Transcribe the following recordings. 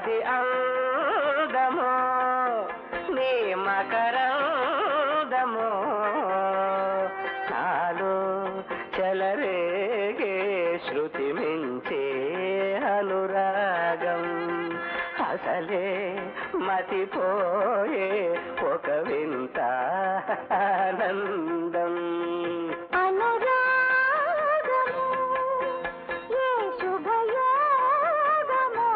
అది అందము నీ మకరందము నాలో చలరేగే శృతి మించే అనురాగం అసలే మతిపోయే ఒక వింత ఆనందం అనురాగము ఏ శుభయోగమో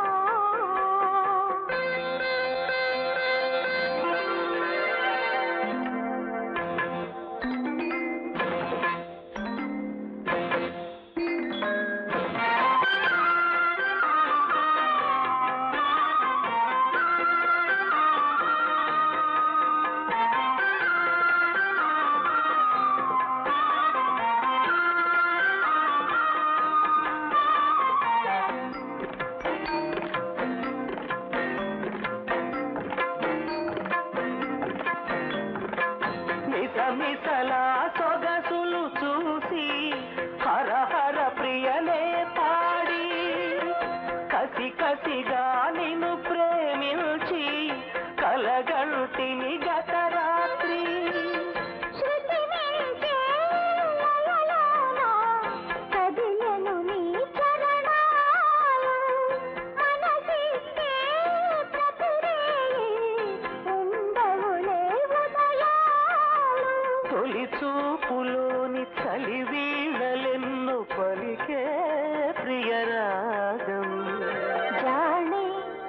మిసమిసలా సొగసులు చూసి హర హర ప్రియలే పాడి కసి కసిగా నిన్ను ప్రేమించి కలగంటిని గత రాత్రి శృతి మించే లయలోన కదిలెను నీ చరణాలు మనసిస్తే ప్రతిరేయి ఉండవులే ఉదయాలు తొలి చూపులోని చలి వీణలెన్ను పలికే ప్రియరాగం జాణే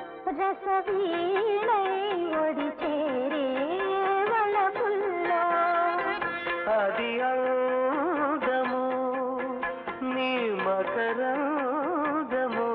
రసవీణై ఒడి చేరే వలపుల్లో అది అందము నీ మకరందము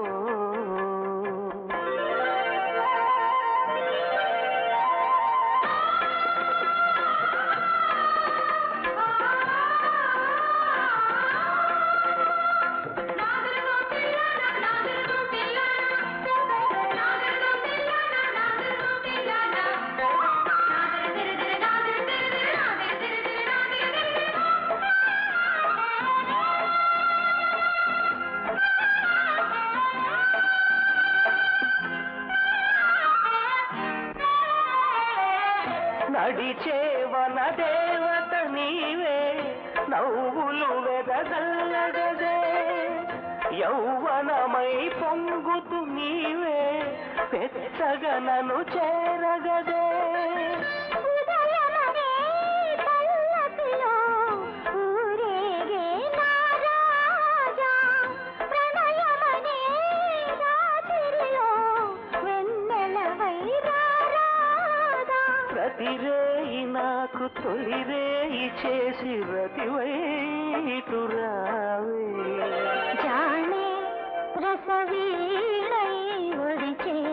నడిచేవన దేవత నీవే నవ్వులు వెదగల్లగదే యౌవనమై పొంగుతు నీవే పెచ్చగనను చేరగదే ఉదయమనే పల్లకిలో ఊరేగే నా రాజా ప్రణయమనే రాత్రిలో వెన్నెలవై రారాదా ప్రతిరేయి నాకు తొలిరేయి చేసి రతివైతురావే జాణే రసవీణై ఒడి